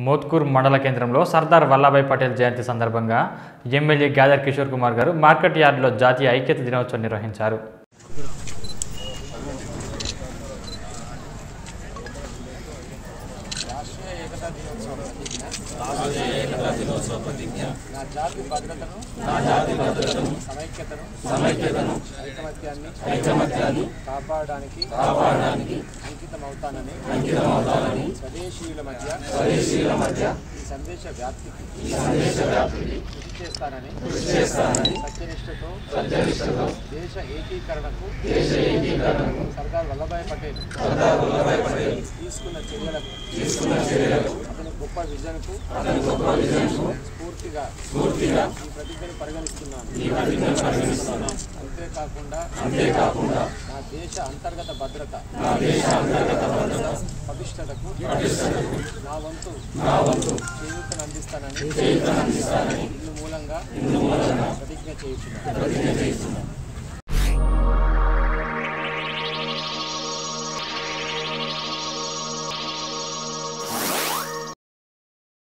మోత్కూర్ మండల కేంద్రంలో సర్దార్ వల్లభాయ్ పటేల్ జయంతి సందర్భంగా ఎమ్మెల్యే గ్యాదర్ కిషోర్ కుమార్ గారు మార్కెట్ యార్డులో జాతీయ ఐక్యత దినోత్సవం నిర్వహించారు నా జాతి భద్రతను నా జాతి భద్రతను సమైక్యతను సమైక్యతను ఐకమత్యాన్ని ఐకమత్యాన్ని కాపాడడానికి కాపాడడానికి అంకితం అవుతానని అంకితం అవుతానని స్వదేశీయుల మధ్య స్వదేశీయుల మధ్య ఈ సందేశ వ్యాప్తికి ఈ సందేశ వ్యాప్తికి కృషి చేస్తానని కృషి చేస్తానని సత్యనిష్టతో సత్యనిష్టతో దేశ ఏకీకరణకు దేశ ఏకీకరణకు సర్దార్ వల్లభాయ్ పటేల్ సర్దార్ వల్లభాయ్ పటేల్ తీసుకున్న చర్యలకు తీసుకున్న చర్యలకు అతని గొప్ప విజన్కు అతని గొప్ప విజన్కు స్ఫూర్తిగా స్ఫూర్తిగా ఈ ప్రతిజ్ఞను పరిగణిస్తున్నాను ఈ ప్రతిజ్ఞను పరిగణిస్తున్నాను అంతేకాకుండా అంతేకాకుండా నా దేశ అంతర్గత భద్రత నా దేశ అంతర్గత భద్రత పటిష్టతకు పటిష్టతకు నా వంతు నా వంతు చేయూతను అందిస్తానని చేయూతను అందిస్తానని ఇందు మూలంగా ఇందు మూలంగా ప్రతిజ్ఞ చేయుచున్నాను ప్రతిజ్ఞ చేయుచున్నాను